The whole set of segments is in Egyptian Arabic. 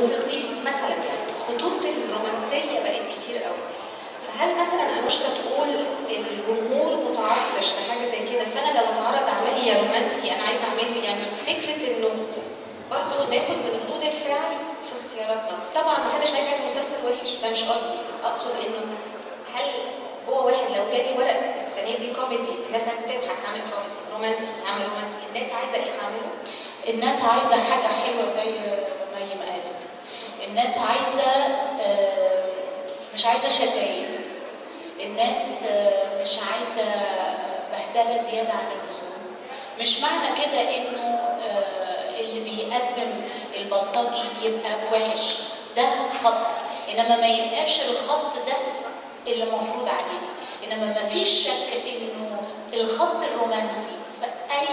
وصل دي مثلا يعني خطوط الرومانسيه بقت كتير قوي فهل مثلا انوشكا تقول الجمهور متعطش لحاجه زي كده فانا لو اتعرض عليا رومانسي انا عايزه اعمله يعني فكره انه برضه ناخد من ردود الفعل في اختياراتنا طبعا ما حدش عايز يعمل مسلسل وحش ده مش قصدي بس اقصد انه هل جوه واحد لو جالي ورق السنه دي كوميدي الناس عايزه تضحك هعمل كوميدي رومانسي هعمل رومانسي الناس عايزه ايه هعمله الناس عايزه حاجه حلوه زي ما هي ما قالت الناس عايزه آه، مش عايزه شتايم الناس آه، مش عايزه بهدله زياده عن اللزوم مش معنى كده انه آه، اللي بيقدم البلطجي يبقى وحش ده خط انما ما يبقاش الخط ده اللي مفروض عليه انما ما فيش شك انه الخط الرومانسي في اي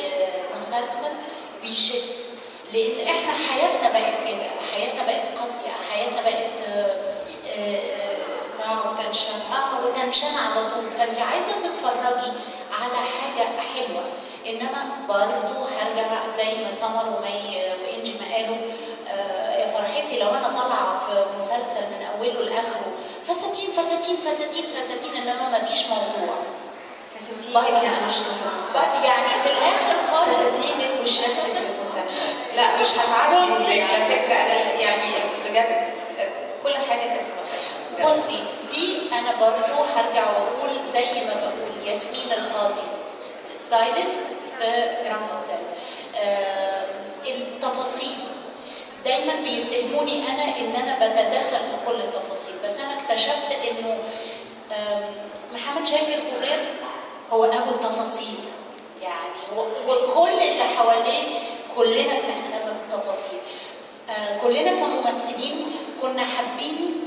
مسلسل بيشد لان احنا حياتنا بقت كده حياتنا بقت قاسيه حياتنا بقت آه، آه، اه وتنشن اه وتنشن على طول فانت عايزه تتفرجي على حاجه حلوه انما برضو هرجع زي ما سمر ومي وانجي ما قالوا آه، يا فرحتي لو انا طالعه في مسلسل من اوله لاخره فساتين فساتين فساتين فساتين انما ما فيش موضوع فساتينك يا انوشكا في بس المسلسل يعني في الاخر خالص فساتينك وشكلك في المسلسل لا مش هتعدي دي على فكره أنا يعني بجد كل حاجه كانت في مكانها بجد. بصي دي انا برضو هرجع واقول زي ما بقول ياسمين القاضي ستايلست في جراند اوتيل آه التفاصيل دايما بيتهموني انا ان انا بتدخل في كل التفاصيل بس انا اكتشفت انه آم، محمد شاكر خضير هو ابو التفاصيل يعني و- وكل اللي حواليه كلنا بنهتم بالتفاصيل آه، كلنا كممثلين كنا حابين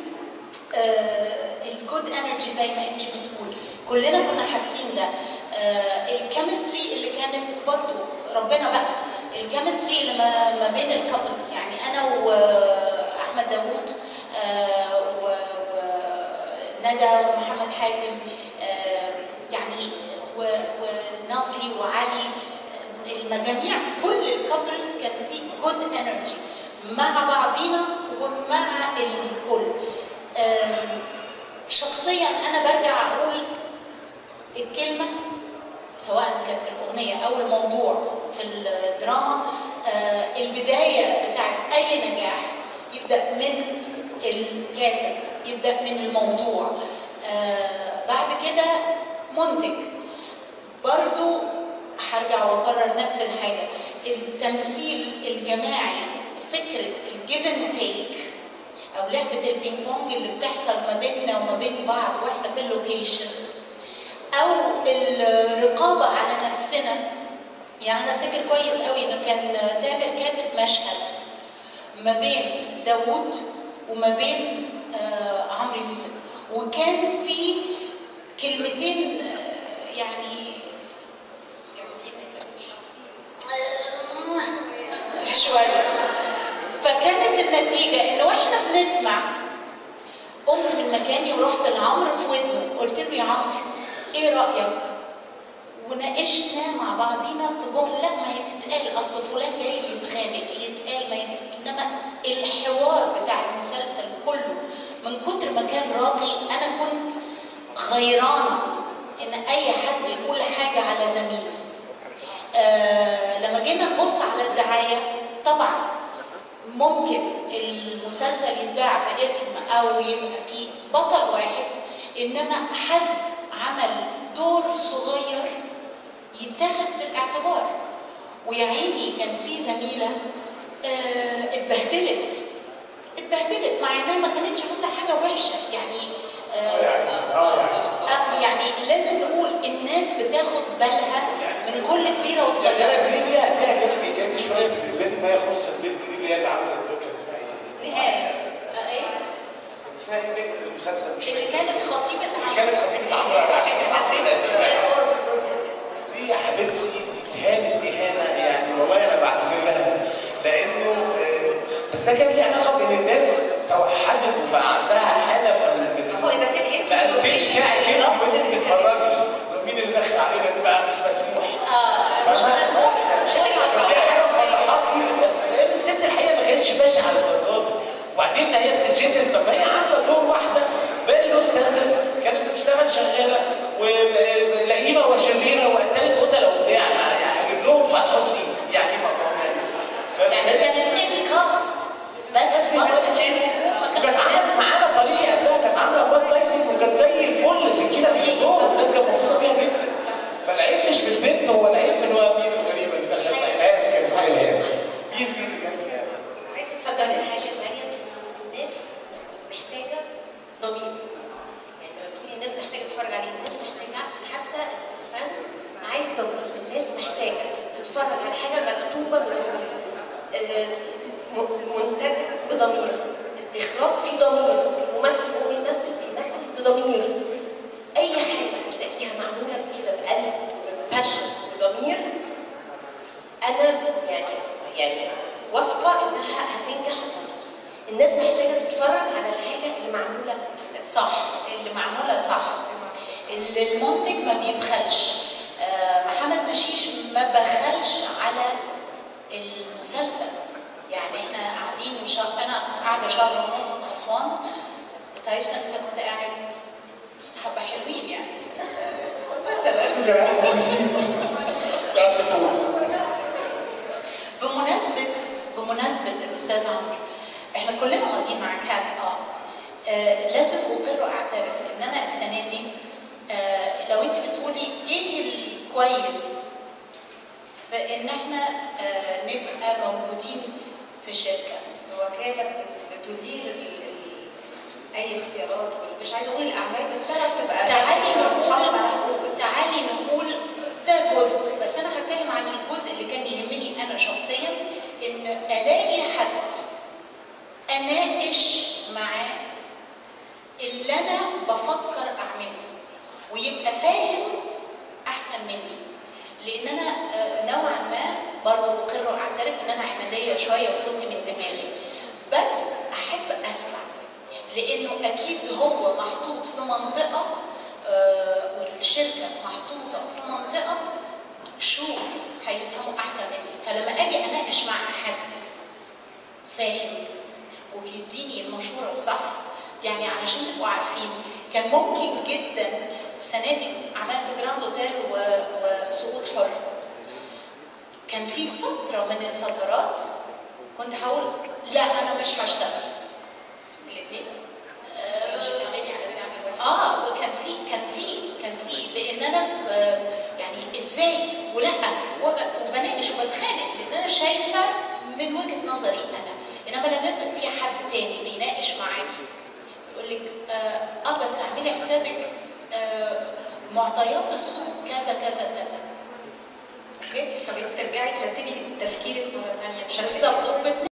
الجود انرجي زي ما انت بتقول كلنا كنا حاسين ده الكيمستري اللي كانت برضو ربنا بقى الكيمستري اللي ما, ما بين الكابلز يعني انا واحمد داوود آه، و- وندى ومحمد حاتم آه، يعني و- وناصلي وعلي المجاميع كل الكابلز كان في جود انرجي مع بعضينا ومع الكل آم، شخصيا انا برجع اقول الكلمه سواء كانت الاغنيه او الموضوع في الدراما آه، البدايه بتاعت اي نجاح يبدا من الكاتب يبدا من الموضوع آه، بعد كده منتج برضو هرجع واكرر نفس الحاجه التمثيل الجماعي فكره الجيف اند تيك او لعبه البينج بونج اللي بتحصل ما بيننا وما بين بعض واحنا في اللوكيشن او الرقابه على نفسنا يعني انا افتكر كويس قوي انه كان تامر كاتب مشهد ما بين داوود وما بين آه عمرو يوسف وكان في كلمتين آه يعني جامدين ما يتقالوش. آه، شويه فكانت النتيجه انه واحنا بنسمع قمت من مكاني ورحت لعمرو في ودنه قلت له يا عمرو ايه رايك وناقشنا مع بعضينا في جمله لا ما هي تتقال اصل فلان جاي يتخانق يتقال ما يتقال انما الحوار بتاع المسلسل كله من كتر ما كان راقي انا كنت غيرانه ان اي حد يقول حاجه على زميله آه لما جينا نبص على الدعايه طبعا ممكن المسلسل يتباع باسم او يبقى فيه بطل واحد انما حد عمل دور صغير يتاخد في الاعتبار ويا عيني كانت في زميله آه اتبهدلت اتبهدلت مع انها ما كانتش عامله حاجه وحشه يعني آه آه يعني لازم نقول الناس بتاخد بالها من كل كبيره وصغيره يعني في ليها ليها جانب ايجابي شويه بالنسبه لي ما يخص البنت دي اللي هي اللي عملت دور كان اسمها ايه؟ نهايه آه، ايه كان اسمها ايه البنت في المسلسل مش اللي فاكر. كانت خطيبه اللي عمرو كانت خطيبه عمرو عشان دي يا حبيبتي دي اتهانت اهانه يعني والله انا بعتذر لها لانه آه، بس ده كان ليه علاقه بان الناس توحدت وبقى عندها حاله من هو إذا كان إيه بقى اللوكيشن البيت اللي كده اللفظ وانت اللي بتتفرجي اتكلم مين اللي داخل علينا دي بقى مش مسموح اه مش مسموح مش دي مسموح حاجه مفرحتني بس لان الست الحقيقه ما كانتش بشعه للدرجه دي وبعدين هي بتتشتم طب ما هي عامله دور واحده فيري ستاندرد كانت بتشتغل شغاله ولئيمه وشريره وقتلت قتله وبتاع يعني هجيب لهم فتح حسني يعني ما بس يعني كانت ان كاست بس بس بس الناس- ما كانت كان عامله معانا طريقه قبلها كانت عامله فات تايسون وكانت زي الفل سكينه في الجول الناس كانت مبسوطه بيها جدا فالعيب مش في البنت هو العيب في الواد مين الغريبه اللي دخلت الهام كان اسمها الهام مين دي اللي جت الهام؟ عايزه اتفضلي حاجه مريم الناس محتاجه ضمير يعني لما تقولي الناس محتاجه تتفرج عليه الناس محتاجه حتى الفن عايز ضمير الناس محتاجه تتفرج على حاجه مكتوبه بضمير آه، م- منتج بضمير الاخراج فيه ضمير الممثل وهو بيمثل بيمثل بضمير اي حاجه تلاقيها معموله كده بقلب بباشن بضمير انا يعني يعني واثقه انها هتنجح الناس محتاجه تتفرج على الحاجه اللي معموله كده صح اللي معموله صح اللي المنتج ما بيبخلش آه، محمد مشيش ما بخلش على المسلسل يعني احنا قاعدين شهر انا كنت قاعده شهر ونص في اسوان تايسون انت كنت قاعد حبه حلوين يعني مثلا انت عارف ممثلين تعرف تقول بمناسبة بمناسبة الأستاذ عمرو احنا كلنا ماضيين مع كات اه آه، لازم أقر وأعترف إن أنا السنة دي آه لو أنت بتقولي إيه الكويس فإن احنا آه نبقى موجودين في الشركة الوكاله بت- بتدير ال- ال- اي اختيارات وال- مش عايزه اقول الاعمال بس تعرف تبقى تعالي تحافظ على نقول حقوقك تعالي نقول ده جزء بس انا هتكلم عن الجزء اللي كان يهمني انا شخصيا ان الاقي حد اناقش معاه اللي انا بفكر اعمله ويبقى فاهم احسن مني لان انا آه، نوعا ما برضه اقر واعترف ان انا عمليه شويه وصوتي من دماغي بس احب اسمع لانه اكيد هو محطوط في منطقه آه، والشركه محطوطه في منطقه شو هيفهموا احسن مني فلما اجي اناقش مع حد فاهم وبيديني المشوره الصح يعني علشان تبقوا عارفين كان ممكن جدا السنه دي عملت جراند اوتيل و- وسقوط حر كان في فتره من الفترات كنت هقول لا انا مش هشتغل الاثنين آه، مش هتعملي على نعمل واحد اه وكان في كان في كان في لان انا آه، يعني ازاي ولا وب- وبناقش وبتخانق لان انا شايفه من وجهه نظري انا انما لما يبقى في حد تاني بيناقش معاكي يقول لك اه آه، بس اعملي حسابك آه معطيات السوق كذا كذا كذا اوكي فبترجعي ترتبي تفكيرك مره ثانيه بشكل بالظبط وبت-